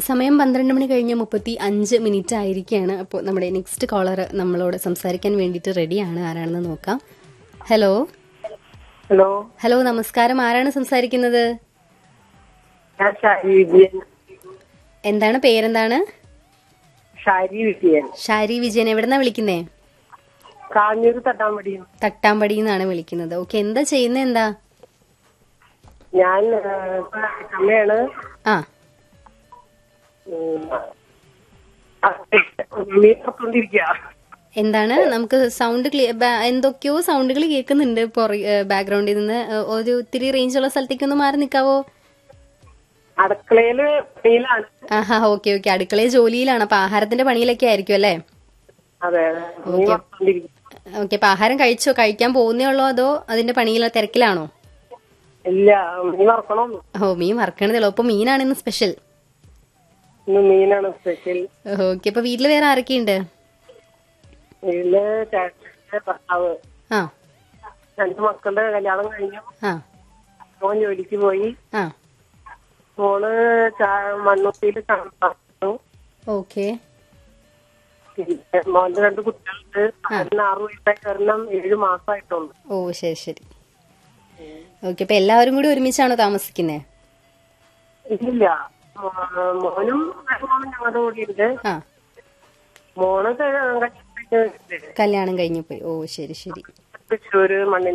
സമയം പന്ത്രണ്ട് മണി കഴിഞ്ഞ് മുപ്പത്തി അഞ്ച് മിനിറ്റ് ആയിരിക്കുകയാണ് അപ്പോൾ നമ്മുടെ നെക്സ്റ്റ് കോളർ നമ്മളോട് സംസാരിക്കാൻ വേണ്ടിയിട്ട് റെഡിയാണ് ആരാണെന്ന് നോക്കാം ഹലോ ഹലോ ഹലോ നമസ്കാരം ആരാണ് സംസാരിക്കുന്നത് ഞാൻ ഷാരി വിജയൻ എന്താണ് പേരെന്താണ് ഷാരി വിജയൻ ഷാരി വിജയൻ എവിടെന്നാ വിളിക്കുന്നേ കാഞ്ഞൂർ തട്ടാമ്പടിയും തട്ടാമ്പടിയിൽ നിന്നാണ് വിളിക്കുന്നത് ഓക്കെ എന്താ ചെയ്യുന്നത് എന്താ ഞാൻ അമ്മയാണ് ആ മീനൊക്കൊണ്ടിരിക്കുക എന്താണ് നമുക്ക് സൗണ്ട് ക്ലിയർ എന്തൊക്കെയോ സൗണ്ടുകൾ കേൾക്കുന്നുണ്ട് ബാക്ക്ഗ്രൗണ്ടിൽ നിന്ന് ഏ, ഒരു ഇത്തിരി റേഞ്ചുള്ള സ്ഥലത്തേക്ക് ഒന്ന് മാറി നിൽക്കാവോ അടുക്കളയില് മീനാണ് ആഹാ ഓക്കെ ഓക്കെ അടുക്കളയിൽ ജോലിയിലാണ് അപ്പൊ ആഹാരത്തിന്റെ പണിയിലൊക്കെ ആയിരിക്കും അല്ലേ അതെ അതെ മീൻ വറുത്തോണ്ടിരിക്കുക ഓക്കെ അപ്പൊ ആഹാരം കഴിച്ചോ കഴിക്കാൻ പോകുന്നേ ഉള്ളോ അതോ അതിന്റെ പണിയിലോ തിരക്കിലാണോ ഇല്ല മീൻ വറക്കണം ഓ മീൻ വറക്കണതേ ഉള്ളൂ അപ്പൊ മീനാണ് ഇന്ന് സ്പെഷ്യൽ ഇന്ന് മീനാണ് സ്പെഷ്യൽ ഓക്കെ അപ്പൊ വീട്ടില് വേറെ ആരൊക്കെയുണ്ട് വീട്ടില് ചേട്ടന്റെ ഭർത്താവ് ആ രണ്ട് മക്കളുടെ കല്യാണം കഴിഞ്ഞു ആ മോൻ ജോലിക്ക് പോയി ആ മോള് ചാ- മണ്ണുത്തിയിൽ കാണുന്നു ഓക്കെ പിന്നെ മോന്റെ രണ്ട് കുട്ടികളുണ്ട് അതിന് ആറു വയസ്സായി കാരണം ഏഴു മാസമായിട്ടുള്ളൂ ഓ ശരി ശരി ഓക്കെ അപ്പൊ എല്ലാവരും കൂടി ഒരുമിച്ചാണോ താമസിക്കുന്നേ ഇല്ല മോ- മോനും മോനും ഞങ്ങളുടെ കൂടെ ഉണ്ട് ആ മോള് ക- കല്യാണം കഴിഞ്ഞിട്ട് കല്യാണം കഴിഞ്ഞു പോയി ഓ ശരി ശരി തൃശ്ശൂര് മണ്ണിൽ